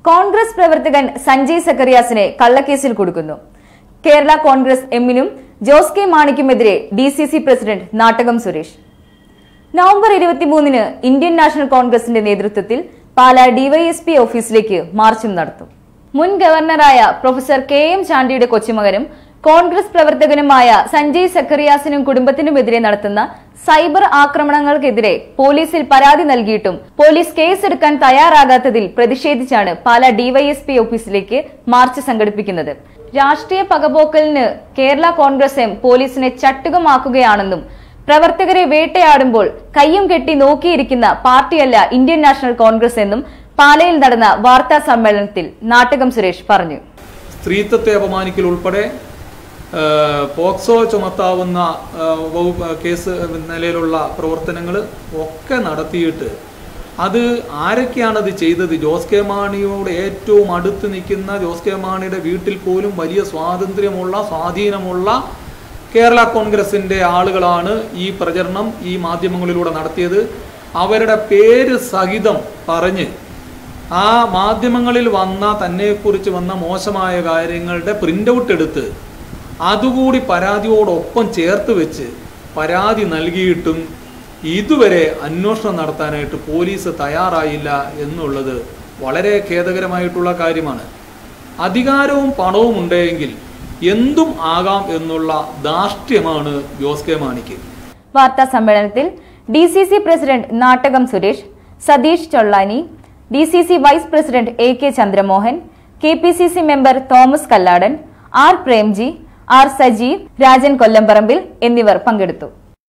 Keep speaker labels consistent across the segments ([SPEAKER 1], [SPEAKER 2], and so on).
[SPEAKER 1] കോൺഗ്രസ് പ്രവർത്തകൻ സഞ്ജയ് സക്കറിയാസിനെ കള്ളക്കേസിൽ കൊടുക്കുന്നു കേരള കോൺഗ്രസ് എമ്മിനും ജോസ് കെ മാണിക്കുമെതിരെ D C C president Nattakam Suresh November ഇരുപത്തിമൂന്നിന് ഇന്ത്യൻ നാഷണൽ കോൺഗ്രസിന്റെ നേതൃത്വത്തിൽ പാലാ ഡിവൈഎസ്പി ഓഫീസിലേക്ക് മാർച്ചും നടത്തും മുൻ ഗവർണറായ പ്രൊഫസർ കെ എം ചാണ്ടിയുടെ കൊച്ചുമകനും കോൺഗ്രസ് പ്രവർത്തകനുമായ സഞ്ജയ് സക്കറിയാസിനും കുടുംബത്തിനുമെതിരെ നടത്തുന്ന സൈബർ ആക്രമണങ്ങൾക്കെതിരെ പോലീസിൽ പരാതി നൽകിയിട്ടും പോലീസ് കേസെടുക്കാൻ തയ്യാറാകാത്തതിൽ പ്രതിഷേധിച്ചാണ് പാലാ ഡിവൈഎസ്പി ഓഫീസിലേക്ക് മാർച്ച് സംഘടിപ്പിക്കുന്നത് രാഷ്ട്രീയ പകപോക്കലിന് കേരള കോൺഗ്രസ് എം പോലീസിനെ ചട്ടുകമാക്കുകയാണെന്നും പ്രവർത്തകരെ വേട്ടയാടുമ്പോൾ കയ്യും കെട്ടി നോക്കിയിരിക്കുന്ന പാർട്ടിയല്ല ഇന്ത്യൻ നാഷണൽ കോൺഗ്രസ് എന്നും പാലയിൽ നടന്ന വാർത്താ സമ്മേളനത്തിൽ നാട്ടകം സുരേഷ് പറഞ്ഞു
[SPEAKER 2] സ്ത്രീത്വത്തെ അപമാനിക്കൽ ഉൾപ്പെടെ ആ, പോക്സോ ചുമത്താവുന്ന ആ, വകുപ്പ് കേസ് നിലയിലുള്ള പ്രവർത്തനങ്ങൾ ഒക്കെ നടത്തിയിട്ട് അത് ആരൊക്കെയാണത് ചെയ്തത് ജോസ് കെ മാണിയോട് ഏറ്റവും അടുത്ത് നിൽക്കുന്ന ജോസ് കെ മാണിയുടെ വീട്ടിൽ പോലും വലിയ സ്വാതന്ത്ര്യമുള്ള സ്വാധീനമുള്ള കേരള കോൺഗ്രസിൻ്റെ ആളുകളാണ് ഈ പ്രചരണം ഈ മാധ്യമങ്ങളിലൂടെ നടത്തിയത് അവരുടെ പേര് സഹിതം പറഞ്ഞ് ആ മാധ്യമങ്ങളിൽ വന്ന തന്നെക്കുറിച്ച് വന്ന മോശമായ കാര്യങ്ങളുടെ പ്രിൻ്റ് ഔട്ട് എടുത്ത് അതുകൂടി പരാതിയോടൊപ്പം ചേർത്ത് വെച്ച് പരാതി നൽകിയിട്ടും ഇതുവരെ അന്വേഷണം നടത്താനായിട്ട് പോലീസ് തയ്യാറായില്ല എന്നുള്ളത് വളരെ ഖേദകരമായിട്ടുള്ള കാര്യമാണ് അധികാരവും പണവും ഉണ്ടെങ്കിൽ എന്തും ആകാം എന്നുള്ള ധാർഷ്ട്യമാണ് ജോസ് കെ മാണിക്ക്
[SPEAKER 1] വാർത്താ സമ്മേളനത്തിൽ D C C president Nattakam Suresh Satheesh Chollani D C C vice president A K Chandramohan K P C C member Thomas Kalladan R Premji R Sajeev Rajan കൊല്ലംപറമ്പിൽ എന്നിവർ പങ്കെടുത്തു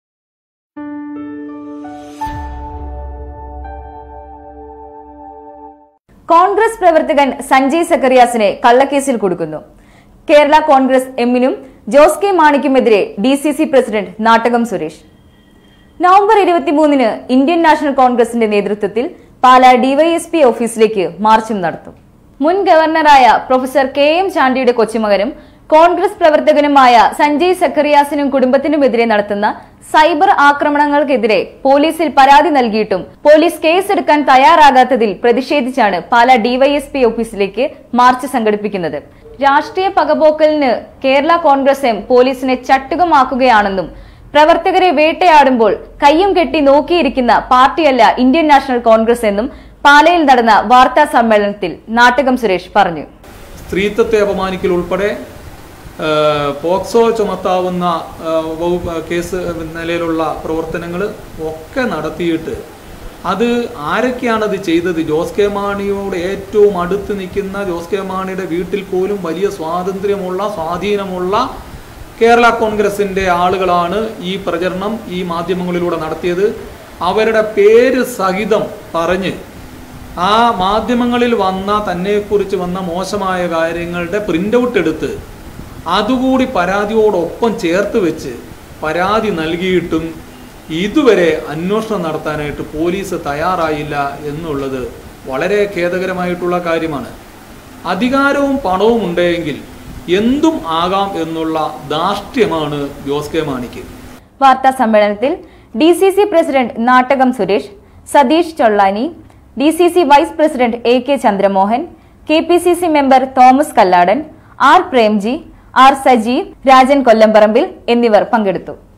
[SPEAKER 1] കോൺഗ്രസ് പ്രവർത്തകൻ സഞ്ജയ് സക്കറിയാസിനെ കള്ളക്കേസിൽ കൊടുക്കുന്നു കേരള കോൺഗ്രസ് എമ്മിനും ജോസ് കെ മാണിക്കുമെതിരെ D C C president Nattakam Suresh November ഇരുപത്തിമൂന്നിന് ഇന്ത്യൻ നാഷണൽ കോൺഗ്രസിന്റെ നേതൃത്വത്തിൽ പാലാ ഡിവൈഎസ്പി ഓഫീസിലേക്ക് മാർച്ചും നടത്തും മുൻ ഗവർണറായ പ്രൊഫസർ കെ എം ചാണ്ടിയുടെ കൊച്ചുമകനും കോൺഗ്രസ് പ്രവർത്തകനുമായ സഞ്ജയ് സക്കറിയാസിനും കുടുംബത്തിനുമെതിരെ നടത്തുന്ന സൈബർ ആക്രമണങ്ങൾക്കെതിരെ പോലീസിൽ പരാതി നൽകിയിട്ടും പോലീസ് കേസെടുക്കാൻ തയ്യാറാകാത്തതിൽ പ്രതിഷേധിച്ചാണ് പാലാ ഡിവൈഎസ്പി ഓഫീസിലേക്ക് മാർച്ച് സംഘടിപ്പിക്കുന്നത് രാഷ്ട്രീയ പകപോക്കലിന് കേരള കോൺഗ്രസ് എം പോലീസിനെ ചട്ടുകമാക്കുകയാണെന്നും പ്രവർത്തകരെ വേട്ടയാടുമ്പോൾ കയ്യും കെട്ടി നോക്കിയിരിക്കുന്ന പാർട്ടിയല്ല ഇന്ത്യൻ നാഷണൽ കോൺഗ്രസ് എന്നും പാലയിൽ നടന്ന വാർത്താ സമ്മേളനത്തിൽ നാട്ടകം സുരേഷ് പറഞ്ഞു
[SPEAKER 2] സ്ത്രീത്വത്തെ അപമാനിക്കൽ ഉൾപ്പെടെ ആ, പോക്സോ ചുമത്താവുന്ന ആ, വകുപ്പ് കേസ് നിലയിലുള്ള പ്രവർത്തനങ്ങൾ ഒക്കെ നടത്തിയിട്ട് അത് ആരൊക്കെയാണത് ചെയ്തത് ജോസ് കെ മാണിയോട് ഏറ്റവും അടുത്ത് നിൽക്കുന്ന ജോസ് കെ മാണിയുടെ വീട്ടിൽ പോലും വലിയ സ്വാതന്ത്ര്യമുള്ള സ്വാധീനമുള്ള കേരള കോൺഗ്രസിൻ്റെ ആളുകളാണ് ഈ പ്രചരണം ഈ മാധ്യമങ്ങളിലൂടെ നടത്തിയത് അവരുടെ പേര് സഹിതം പറഞ്ഞ് ആ മാധ്യമങ്ങളിൽ വന്ന തന്നെക്കുറിച്ച് വന്ന മോശമായ കാര്യങ്ങളുടെ പ്രിൻ്റ് ഔട്ട് എടുത്ത് അതുകൂടി പരാതിയോടൊപ്പം ചേർത്ത് വെച്ച് പരാതി നൽകിയിട്ടും ഇതുവരെ അന്വേഷണം നടത്താനായിട്ട് പോലീസ് തയ്യാറായില്ല എന്നുള്ളത് വളരെ ഖേദകരമായിട്ടുള്ള കാര്യമാണ് അധികാരവും പണവും ഉണ്ടെങ്കിൽ എന്തും ആകാം എന്നുള്ള ധാർഷ്ട്യമാണ് ജോസ് കെ മാണിക്ക്
[SPEAKER 1] വാർത്താ സമ്മേളനത്തിൽ D C C president Nattakam Suresh Satheesh Chollani D C C vice president A K Chandramohan K P C C member Thomas Kalladan R Premji R Sajeev Rajan കൊല്ലംപറമ്പിൽ എന്നിവർ പങ്കെടുത്തു